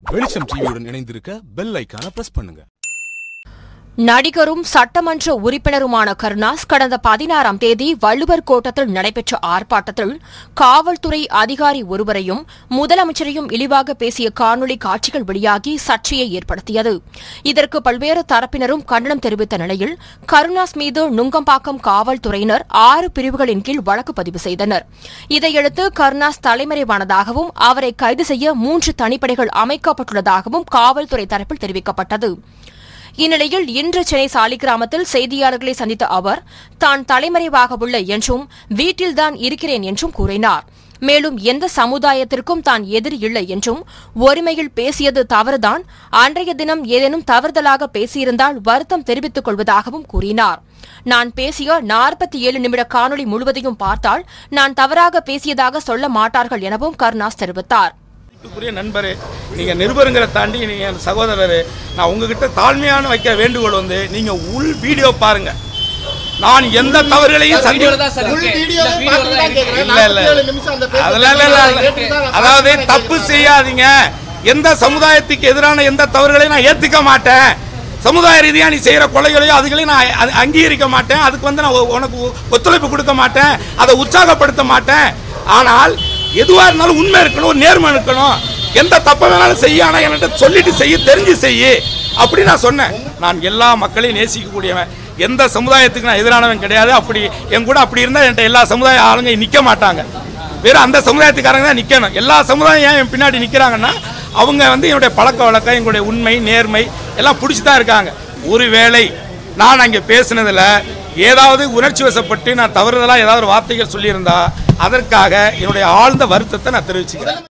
வெளிச்சம் டிவியுடன் இணைந்திருக்க பெல் ஐக்கான பிரஸ் பண்ணுங்க நடிகரும் சட்டமன்ற உறுப்பினருமான கருணாஸ் கடந்த பதினாறாம் தேதி வள்ளுவர் கோட்டத்தில் நடைபெற்ற ஆர்ப்பாட்டத்தில் காவல்துறை அதிகாரி ஒருவரையும் முதலமைச்சரையும் இழிவாக பேசிய காணொலி காட்சிகள் வெளியாகி சர்ச்சையை ஏற்படுத்தியது இதற்கு பல்வேறு தரப்பினரும் கண்டனம் தெரிவித்த நிலையில் கருணாஸ் மீது நுங்கம்பாக்கம் காவல்துறையினர் ஆறு பிரிவுகளின் கீழ் வழக்கு பதிவு செய்தனர் இதையடுத்து கருணாஸ் தலைமறைவானதாகவும் அவரை கைது செய்ய மூன்று தனிப்படைகள் அமைக்கப்பட்டுள்ளதாகவும் காவல்துறை தரப்பில் தெரிவிக்கப்பட்டது இந்நிலையில் இன்று சென்னை சாலிகிராமத்தில் செய்தியாளர்களை சந்தித்த அவர் தான் தலைமறைவாக உள்ள என்றும் வீட்டில்தான் இருக்கிறேன் என்றும் கூறினார் மேலும் எந்த சமுதாயத்திற்கும் தான் எதிரி இல்லை என்றும் ஒருமையில் பேசியது தவறுதான் அன்றைய தினம் ஏதேனும் தவறுதலாக பேசியிருந்தால் வருத்தம் தெரிவித்துக் கொள்வதாகவும் கூறினார் நான் பேசிய நாற்பத்தி ஏழு நிமிட காணொலி முழுவதையும் பார்த்தால் நான் தவறாக பேசியதாக சொல்ல மாட்டார்கள் எனவும் கருணாஸ் தெரிவித்தார் மதிப்புக்குரிய நண்பரே நீங்க நிருபருங்கிற தாண்டி நீங்க என் சகோதரரு நான் உங்ககிட்ட தாழ்மையான வைக்க வேண்டுகோள் வந்து நீங்க உள் வீடியோ பாருங்க நான் எந்த தவறுகளையும் சந்தி இல்ல இல்ல அதெல்லாம் இல்ல, இல்ல, இல்ல. அதாவது தப்பு செய்யாதீங்க எந்த சமுதாயத்துக்கு எதிரான எந்த தவறுகளையும் நான் ஏத்துக்க மாட்டேன் சமுதாய ரீதியா நீ செய்யற கொலைகளையோ அதுகளையும் நான் அ- அங்கீகரிக்க மாட்டேன் அதுக்கு வந்து நான் உ- உனக்கு ஒ- ஒத்துழைப்பு கொடுக்க மாட்டேன் அதை உற்சாகப்படுத்த மாட்டேன் ஆனால் எதுவா இருந்தாலும் உண்மை இருக்கணும் ஒரு நேர்மை இருக்கணும் எந்த தப்பை வேணாலும் செய்ய ஆனா என்கிட்ட சொல்லிட்டு செய்ய தெரிஞ்சு செய்யு அப்படி நான் சொன்னேன் நான் எல்லா மக்களையும் நேசிக்கக்கூடியவன் எந்த சமுதாயத்துக்கு நான் எதிரானவன் கிடையாது அப்படி என் கூட அப்படி இருந்தால் என்கிட்ட எல்லா சமுதாய ஆளுங்க நிற்க மாட்டாங்க வெறும் அந்த சமுதாயத்துக்காரங்க தான் நிற்கணும் எல்லா சமுதாயம் ஏன் என் பின்னாடி நிற்கிறாங்கன்னா அவங்க வந்து என்னுடைய பழக்க வழக்கம் எங்களுடைய உண்மை நேர்மை எல்லாம் பிடிச்சி தான் இருக்காங்க ஒருவேளை நான் அங்கே பேசுனதில் ஏதாவது உணர்ச்சி வசப்பட்டு நான் தவறுதலாக ஏதாவது ஒரு வார்த்தைகள் சொல்லியிருந்தா அதற்காக என்னுடைய ஆழ்ந்த வருத்தத்தை நான் தெரிவிச்சுக்கிறேன்